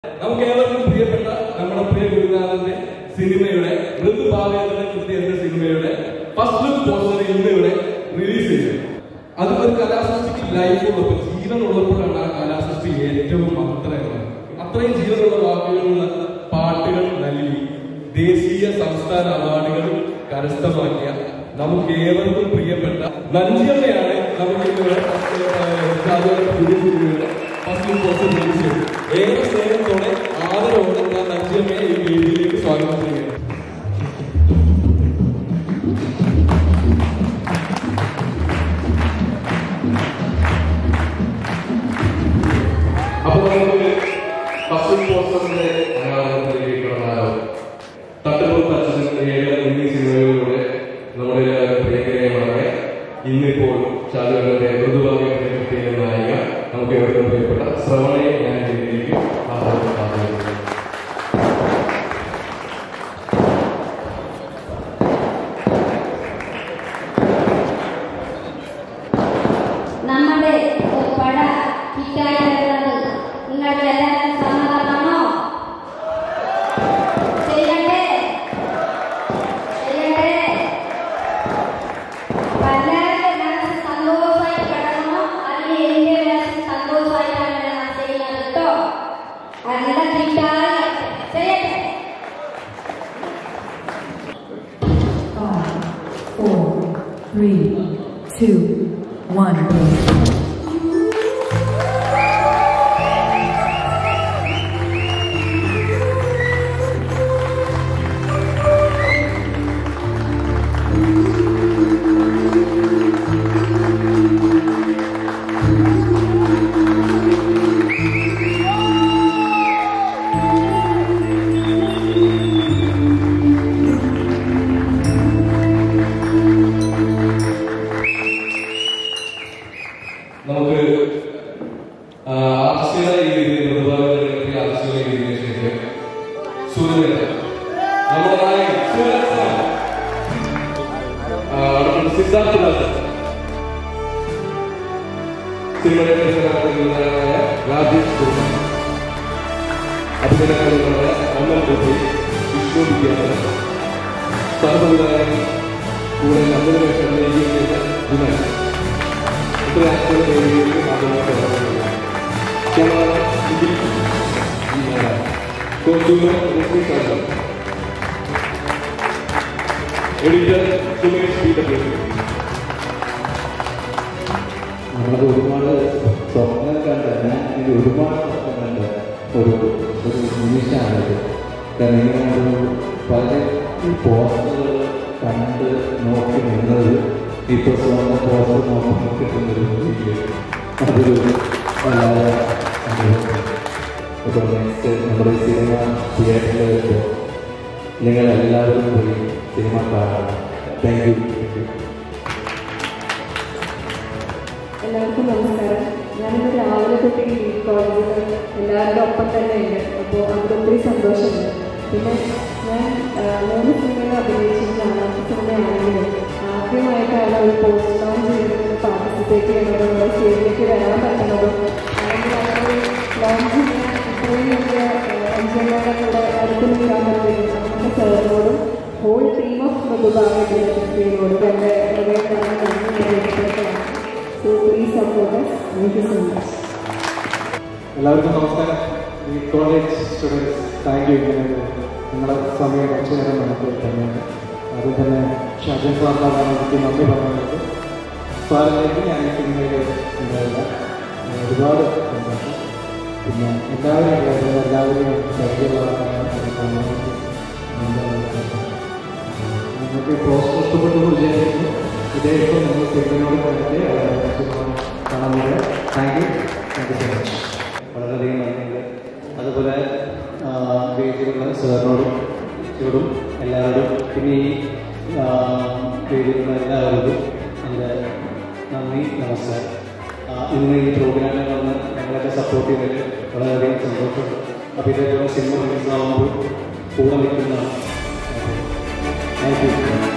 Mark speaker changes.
Speaker 1: നമുക്ക് ഏവർക്കും പ്രിയപ്പെട്ട നമ്മുടെ പ്രിയ ഗുരുനാഥന്റെ സിനിമയുടെ ഋതുഭാവേന്ദ്രനെ കൃത്യ എന്ന സിനിമയുടെ ഫസ്റ്റ് ലുക്ക് പോസ്റ്റർ ഇന്ന് ഇവിടെ റിലീസ് ചെയ്തു അത് ഒരു കലാസൃഷ്ടിക്ക് ലൈഫ് ഉള്ളപ്പോൾ ജീവൻ ഉള്ളപ്പോഴാണ് ആ കലാസൃഷ്ടി ഏറ്റവും മഹത്തരമായത് അത്രയും ജീവനുള്ള വാക്കുകളുള്ള പാട്ടുകൾ നൽകി ദേശീയ സംസ്ഥാന അവാർഡുകൾ കരസ്ഥമാക്കിയ നമുക്ക് ഏവർക്കും പ്രിയപ്പെട്ട നഞ്ചിയമ്മയാണ് നമുക്ക് ഇന്നിവിടെ പുതിയ സിനിമയുടെ ഫസ്റ്റ് പോസ്റ്റർ റിലീസ് ചെയ്തത് ഏറെ സ്നേഹത്തോടെ ആദരവോടെ ഞാൻ നഞ്ചിയമ്മയെ ഈ വേദിയിലേക്ക് സ്വാഗതം ചെയ്യുകയാണ് അപ്പൊ നമുക്ക് ഫസ്റ്റ് പോസ്റ്ററിന്റെ അനാഥത്തിലേക്ക് കടന്നാലോ തട്ടുപുറത്ത് അച്ഛൻ്റെ ഏഴ് എന്നീ സിനിമകളിലൂടെ നമ്മുടെ എല്ലാവരും പ്രിയങ്കരമായ ഇന്നിപ്പോൾ ഷാജുവിന്റെ മൃദുഭാഗ്യ പ്രത്യേക നായിക നമുക്ക് ഏവർക്കും പ്രിയപ്പെട്ട ശ്രവണയെ ഞാൻ ഇതിലേക്ക് ആഹ്വാനം ആഗ്രഹിക്കുന്നു
Speaker 2: നമ്മുടെ പട ഹിറ്റായി വരുന്നത് നിങ്ങൾക്ക് എല്ലാവരും സമ്മതമാണോ ചെയ്യട്ടെ ചെയ്യട്ടെ എല്ലാവരുടെ മനസ്സ് സന്തോഷമായി കിടക്കണോ അല്ലെങ്കിൽ എന്റെ മനസ്സ് സന്തോഷമായിട്ടാണ് ഞാൻ ചെയ്യുന്നത് കേട്ടോ നല്ല ഹിറ്റായി ചെയ്യട്ടെ
Speaker 3: Five, four, three, two, one.
Speaker 1: നമുക്ക് ആ, ആർസിക രീതിയിൽ മൃദുഭാഗത്തിൽ ആർസിക രീതിയിൽ ശേഷം സൂര്യൻ നമ്മുടെ നായകൻ സൂര്യൻ സാർ. ആ, അടുത്തത് സിദ്ധാർത്ഥ ദാസൻ സിനിമയുടെ പ്രശസ്തനായ രാജേഷ് കുമാർ അഭിനയകാരനായ അമൽ ഗോപി വിഷ്ണു വിദ്യാധരൻ സഹസംവിധായകൻ കൂടെ നന്ദന വേഷം ചെയ്ത ഗുണൻ ഇത്രയും വേദിയിലേക്ക് ആദ്യമായിട്ട് ഇറങ്ങുന്നത് ക്യാമറ ഇതിൽ costumer Rishi Sharma editor Sumesh P W
Speaker 4: നമ്മളത് ഒരുപാട് സ്വപ്നം കണ്ട ഞാൻ ഇത് ഒരുപാട് സ്വപ്നം കണ്ട ഒരു ഒരു നിമിഷമാണിത് കാരണം ഇങ്ങനെ ഒരു പല ഈ പോസ്റ്ററുകൾ കണ്ട് നോക്കി നിന്നത് ഇപ്പോൾ സ്വന്തം പോസ്റ്റർ നോക്കി കിട്ടുന്നൊരു ഫീല് അതൊരു വല്ലാതെ അനുഭവം ഇപ്പോൾ നെക്സ്റ്റ് നമ്മുടെ ഈ സിനിമ തിയേറ്ററിൽ വരുമ്പോൾ നിങ്ങൾ എല്ലാവരും പോയി സിനിമ കാണണം താങ്ക് യു
Speaker 5: എല്ലാവർക്കും നമസ്കാരം ഞാനിന്ന് രാവിലെ തൊട്ട് ഈ കോളേജിൽ എല്ലാവരുടെ ഒപ്പം തന്നെ ഉണ്ട് അപ്പോൾ അതിൽ ഒത്തിരി സന്തോഷമുണ്ട് പിന്നെ ഞാൻ ആ, മൂന്ന് സിനിമകൾ അഭിനയിച്ചിട്ട് നാലാമത്തെ സിനിമയാണെങ്കിലും ആദ്യമായിട്ടാണ് ഒരു പോസ്റ്റ് ലോഞ്ച് ചെയ്യുന്നതിന് പാർട്ടിസിപ്പേറ്റ് ചെയ്യുന്നതും നമ്മുടെ സ്റ്റേജിലേക്ക് വരാൻ പറ്റുന്നതും അല്ലെങ്കിൽ അതൊരു ലോഞ്ച് ചെയ്യാൻ ഇത്രയും വലിയ അഞ്ചമ്മയുടെ കൂടെ അടുത്ത് നിൽക്കാൻ പറ്റുന്നത് നമ്മുടെ സാറിനോടും ഹോൾ ടീം ഓഫ് മൃദുഭാഗത്തിനോടും എൻ്റെ ഹൃദയം നന്ദി ഞാൻ വ്യക്തമാക്കുകയാണ് So please support us. Thank you so much.
Speaker 6: എല്ലാവർക്കും നമസ്കാരം ഈ കോളേജ് സ്റ്റുഡൻസ് താങ്ക് യു ഇങ്ങനെ നിങ്ങളുടെ സമയം കുറച്ചു നേരം നമുക്ക് തന്നെയാണ് അതിൽ തന്നെ ഷാജൻ സാറിനാണ് എനിക്ക് നന്ദി പറയുന്നത് സാറിലേക്ക് ഞാൻ ഈ സിനിമയിൽ ഉണ്ടായില്ല ഏഹ് ഒരുപാട് സന്തോഷം പിന്നെ എല്ലാവരും ഉണ്ടായിരുന്നു എല്ലാവരും പരിചയമുള്ളവരാണ് എനിക്ക് തോന്നുന്നത്. നിങ്ങൾക്ക് പോസ്റ്റ് ഇഷ്ടപ്പെട്ടു വിചാരിക്കുന്നു ഇതേ ഇപ്പോൾ നിങ്ങൾ സിനിമയോട് കണ്ടിട്ട് കാണാൻ thank you thank you so much
Speaker 4: വളരെയധികം നന്ദിയുണ്ട് അതുപോലെ ആ, വേദിയിലുള്ള സാറിനോടും ഇവരോടും എല്ലാവരോടും പിന്നെ ഈ ആ, വേദിയിലുള്ള എല്ലാവരോടും എൻ്റെ നന്ദി നമസ്കാരം ആ, ഇന്ന് ഈ പ്രോഗ്രാമിൽ വന്ന് ഞങ്ങളൊക്കെ സപ്പോർട്ട് ചെയ്തതിൽ വളരെയധികം സന്തോഷമുണ്ട് അപ്പോൾ ഇതേപോലെ സിനിമ റിലീസാകുമ്പോൾ കൂടെ നിൽക്കുന്നതാണ് താങ്ക് യു